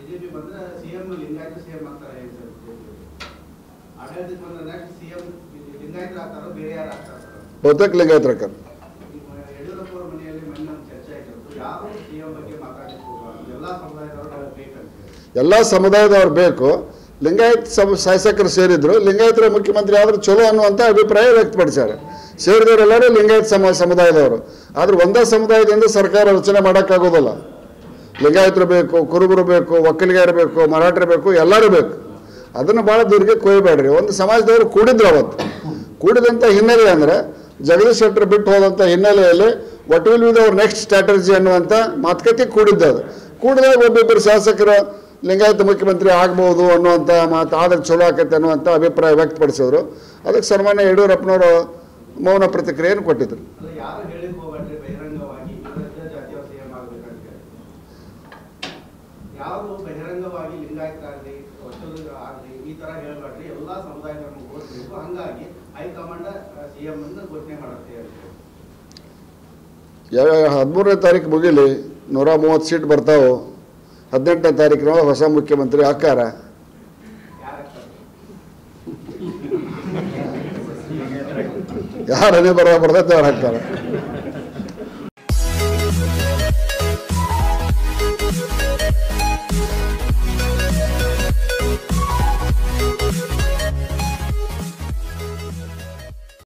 BJP ಬಂದ್ರೆ CM Lingayat CM ಆಗ್ತಾರೆ ಏನ್ ಸರ್ ಆಡಳಿತಕ್ಕೆ ಬಂದ್ರೆ ನೆಕ್ಸ್ಟ್ ಸಿಎಂ ಲಿಂಗಾಯತರು ಆಗ್ತಾರೋ ಬೇರೆ ಯಾರು ಆಗ್ತಾರೆ ಬಹುತೇಕ ಲಿಂಗಾಯತರ ಈಗ ಯಡಿಯೂರಪ್ಪ ಅವ್ರ ಮನೆಯಲ್ಲಿ ಮೊನ್ನೆ ಒಂದು ಚರ್ಚೆ ಆಗಿತ್ತು ಯಾರು ಸಿಎಂ ಬಗ್ಗೆ ಮಾತಾಡಲಿಕ್ಕೆ ಹೋಗಬಾರ್ದು ಎಲ್ಲಾ ಸಮುದಾಯದವರು ನಾವು ಬೇಕಂತ ಎಲ್ಲ ಸಮುದಾಯದವ್ರು ಬೇಕು ಲಿಂಗಾಯತ್ ಸಮ ಶಾಸಕರು ಸೇರಿದ್ರು ಲಿಂಗಾಯತರ ಮುಖ್ಯಮಂತ್ರಿ ಆದ್ರೆ ಚಲೋ ಅನ್ನುವಂಥ ಅಭಿಪ್ರಾಯ ವ್ಯಕ್ತಪಡಿಸ್ಯಾರೆ ಸೇರಿದವರೆಲ್ಲರೂ ಲಿಂಗಾಯತ್ ಸಮ ಸಮುದಾಯದವರು ಆದ್ರೆ ಒಂದೇ ಸಮುದಾಯದಿಂದ ಸರ್ಕಾರ ರಚನೆ ಮಾಡೋಕ್ಕಾಗೋದಿಲ್ಲ ಲಿಂಗಾಯತರು ಬೇಕು ಕುರುಬರು ಬೇಕು ಒಕ್ಕಲಿಗರು ಬೇಕು ಮರಾಠರು ಬೇಕು ಎಲ್ಲರೂ ಬೇಕು ಅದನ್ನು ಭಾಳ ದೂರಿಗೆ ಕೊಯ್ಬೇಡ್ರಿ ಒಂದು ಸಮಾಜದವರು ಕೂಡಿದ್ರು ಅವತ್ತು ಕೂಡಿದಂಥ ಹಿನ್ನೆಲೆ ಅಂದರೆ ಜಗದೀಶ್ ಶೆಟ್ಟರ್ ಬಿಟ್ಟು ಹೋದಂಥ ಹಿನ್ನೆಲೆಯಲ್ಲಿ ವಾಟ್ ವಿಲ್ ಬಿ ಅವ್ರ ನೆಕ್ಸ್ಟ್ ಸ್ಟ್ರಾಟಜಿ ಅನ್ನುವಂಥ ಮಾತುಕತೆ ಕೂಡಿದ್ದದು ಕೂಡಿದಾಗ ಒಬ್ಬೊಬ್ಬರು ಶಾಸಕರು ಲಿಂಗಾಯತ ಮುಖ್ಯಮಂತ್ರಿ ಆಗ್ಬೋದು ಅನ್ನುವಂಥ ಮಾತು ಆದ್ರೆ ಚಲೋ ಆಕೈತೆ ಅನ್ನುವಂಥ ಅಭಿಪ್ರಾಯ ವ್ಯಕ್ತಪಡಿಸಿದ್ರು ಅದಕ್ಕೆ ಸನ್ಮಾನ್ಯ ಯಡಿಯೂರಪ್ಪನವರು ಮೌನ ಪ್ರತಿಕ್ರಿಯೆಯನ್ನು ಕೊಟ್ಟಿದ್ರು ಅಲ್ಲ ಯಾರು ಹೇಳಿಕ್ ಹೋಗ್ಬೇಡ್ರಿ ಬಹಿರಂಗವಾಗಿ ಇವರ ಜಾತಿಯ ಸಿಎಂ ಆಗ್ಬೇಕಂತ ಹೇಳಿ ಯಾರು ಬಹಿರಂಗವಾಗಿ ಲಿಂಗಾಯತರಾಗ್ಲಿ ಒಕ್ಕಲಿಗ ಆಗ್ಲಿ ಈ ತರ ಹೇಳ್ಬೇಡ್ರಿ ಎಲ್ಲಾ ಸಮುದಾಯಗಳನ್ನು ಓದ್ಬೇಕು ಹಂಗಾಗಿ ಹೈಕಮಾಂಡ್ ಸಿಎಂ ಅನ್ನು ಘೋಷಣೆ ಮಾಡುತ್ತೆ ಅಂತ ಹೇಳಿ. ಹದಿಮೂರನೇ ತಾರೀಕು ಮುಗಿಲಿ ನೂರ ಮೂವತ್ತು ಸೀಟ್ ಬರ್ತಾವೆ ಹದಿನೆಂಟನೇ ತಾರೀಕಿನೊಳಗೆ ಹೊಸ ಮುಖ್ಯಮಂತ್ರಿ ಆಕಾರ ಯಾರಾಗ್ತಾರೆ ಯಾರು ಹಣೆ ಬರ ಬರ್ತೈತೆ ಅವ್ರು ಹಾಕ್ತಾರೆ